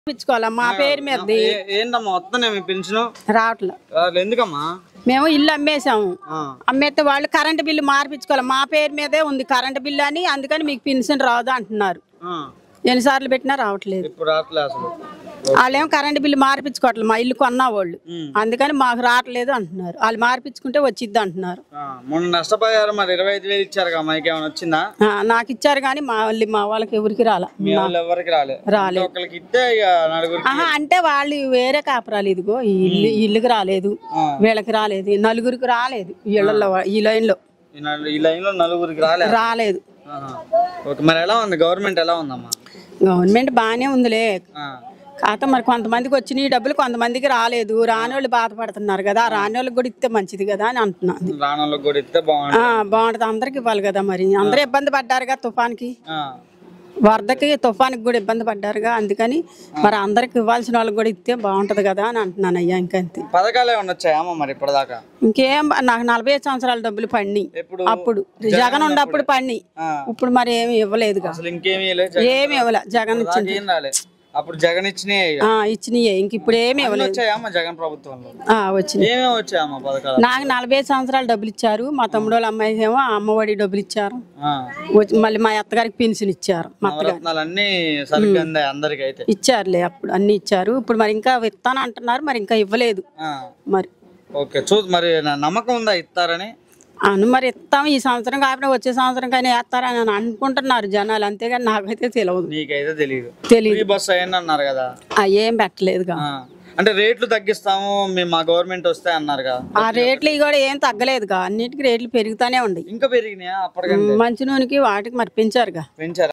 ఇప్పించుకోవాలా మా పేరు మీదది ఏ- ఏంటమ్మా వస్తానే మీ పెన్షన్ రావట్లే ఎందుకమ్మా మేము ఇల్లు అమ్మేసాము ఆ, అమ్మేస్తే వాళ్ళు కరెంటు బిల్లు మార్పించుకోవాలి మా పేరు మీదే ఉంది కరెంటు బిల్లు అని అందుకని మీకు పెన్షన్ రాదు అంటున్నారు ఆ. ఎన్నిసార్లు పెట్టినా రావట్లేదు ఇప్పుడు రావట్లే అసలు వాళ్ళేమో కరెంటు బిల్లు మార్పించుకోవట్లేదు మా ఇల్లు కొన్నా వాళ్ళు ఉమ్. అందుకని మాకు రావట్లేదు అంటున్నారు వాళ్ళు మార్పించుకుంటే వచ్చిద్ది అంటున్నారు ఆ, మొన్న నష్టపోయారు మరి ఇరవై ఐదు వేలు ఇచ్చారు కదా మనకి ఏమైనా వచ్చిందా ఆ, నాకు ఇచ్చారు కానీ మా వాళ్ళు మా వాళ్ళకి ఎవరికి రాలా మీ వాళ్ళు ఎవరికి రాలే రాలేదు. ఒకరికి ఇస్తే ఇక నలుగురికి ఆహా అంటే వాళ్ళు వేరే కాపురాలు ఇదిగో ఈ ఇల్లు ఈ ఇల్లుకి రాలేదు ఆ. వీళ్ళకి రాలేదు నలుగురికి రాలేదు ఈ ఇళ్ళల్లో ఈ లైన్లో ఈ నలు- ఈ లైన్ లో నలుగురికి రాలే రాలేదు ఆహా. ఓకే మరి ఎలా ఉంది గవర్నమెంట్ ఎలా ఉందమ్మా గవర్నమెంట్ బాగానే ఉందిలే ఆ, కాకపోతే మరి కొంతమందికి వచ్చిన ఈ డబ్బులు కొంతమందికి రాలేదు రాని వాళ్ళు బాధపడుతున్నారు కదా ఆ రాని వాళ్ళకి కూడా ఇస్తే మంచిది కదా అని అంటున్నాను రాణాలకు కూడా ఇస్తే బాగుంటుంది ఆ, బాగుంటుంది అందరికి ఇవ్వాలి కదా మరి అందరూ ఇబ్బంది పడ్డారుగా తుఫాన్కి ఆ, వరదకి తుఫానికి కూడా ఇబ్బంది పడ్డారుగా అందుకని మరి అందరికి ఇవ్వాల్సిన వాళ్ళకి కూడా ఇస్తే బాగుంటుంది కదా అని అంటున్నాను అయ్యా ఇంకంతే పథకాలు ఏమన్నా వచ్చాయమ్మా మరి ఇప్పటిదాకా ఇంకేం బ- నాకు నలభై ఐదు సంవత్సరాల డబ్బులు పడినాయి ఎప్పుడు అప్పుడు జగన్ ఉన్నప్పుడు పడినాయి ఆ, ఇప్పుడు మరి ఏమి ఇవ్వలేదుగా అసలు ఇంకేమీ లేదు ఏమి ఇవ్వలే జగన్ ఇచ్చింది ఏం రాలే అప్పుడు జగన్ ఇచ్చినాయి ఇక. ఆ, ఇచ్చినాయి ఇంక ఇప్పుడు ఏమి ఇవ్వలేదు వచ్చాయమ్మా జగన్ ప్రభుత్వంలో ఆ, వచ్చినాయి ఏమేమి వచ్చాయమ్మా పథకాలు నాకు నలభై ఐదు సంవత్సరాలు డబ్బులు ఇచ్చారు మా తమ్ముడు వాళ్ళ అమ్మాయి ఏమో అమ్మఒడి డబ్బులు ఇచ్చారు ఆ, వచ్చి- మళ్ళీ మా అత్తగారికి పెన్షన్ ఇచ్చారు మా అత్తగారు నవరత్నాలు అన్ని సరిగ్గా అందాయి అందరికి అయితే ఇచ్చారులే అప్పుడు అన్ని ఇచ్చారు ఇప్పుడు మరి ఇంకా ఇస్తాను అంటున్నారు మరి ఇంకా ఇవ్వలేదు ఆ, మరి ఓకే చూ మరి నా నమ్మకం ఉందా ఇస్తారని అను మరి ఇస్తాం ఈ సంవత్సరం కాకుండా వచ్చే సంవత్సరం కానీ వేస్తారని అని అనుకుంటున్నారు జనాలు అంతేగాని నాకైతే తెలియదు నీకైతే తెలియదు తెలియదు ఫ్రీ బస్ అయ్యండి అన్నారు కదా ఆ, ఏం పెట్టలేదుగా ఆ, అంటే రేట్లు తగ్గిస్తాము మేము మా గవర్నమెంట్ వస్తే అన్నారు కదా ఆ రేట్లు ఇవి కూడా ఏం తగ్గలేదుగా అన్నిటికీ రేట్లు పెరుగుతానే ఉన్నాయి ఇంకా పెరిగినాయా అప్పటికంటే మంచి నూనెకి వాటికి మరి పెంచారుగా పెంచారా